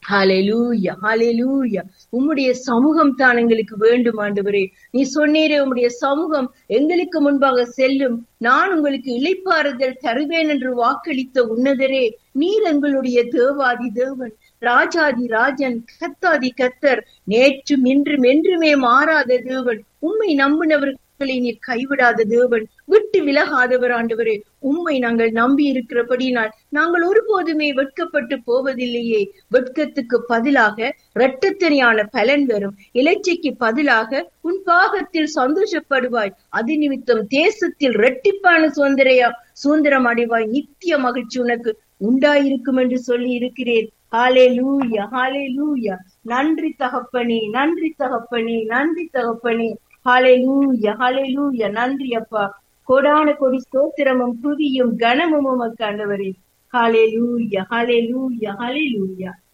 ஹalleluya ஹalleluya உம்முடைய சமூகம் தான் எங்களுக்கு வேண்டும் ஆண்டவரே நீ சொன்னீரே உம்முடைய சமூகம் எங்களுக்கு முன்பாக செல்லும் நான் உங்களுக்கு இளைப்பாறுதல் தருவேன் என்று வாக்களித்த உன்னதரே நீர் எங்களுடைய தேவாதி தேவன் ராஜாதி ராஜன் கத்தாதி கத்தர் நேற்றும் இன்றும் என்றுமே மாறாத தேவன் உம்மை நம்பினவர்களை நீர் கைவிடாத தேவன் விட்டு விலகாதவர் ஆண்டவரே உம்மை நாங்கள் நம்பி இருக்கிறபடினால் நாங்கள் ஒருபோதுமே வெட்கப்பட்டு போவதில்லையே வெட்கத்துக்கு பதிலாக இரட்டத்தனையான பலன் வரும் இலைச்சைக்கு பதிலாக உன் பாகத்தில் சந்தோஷப்படுவாய் அது நிமித்தம் தேசத்தில் இரட்டிப்பான சுதந்திரையா சுதந்திரம் அடைவாய் நித்திய மகிழ்ச்சி உனக்கு உண்டாயிருக்கும் என்று சொல்லி இருக்கிறேன் ஹாலே லூயா ஹாலே லூயா நன்றி தகப்பனே நன்றி தகப்பனே நன்றி தகப்பனே ஹாலே லூயா ஹாலே லூயா நன்றி அப்பா கொடான கொடி ஸ்தோத்திரமும் துதியும் கனமும் உமக்கு ஆண்டவரே ஹாலே லூயா ஹாலே லூயா ஹாலே லூயா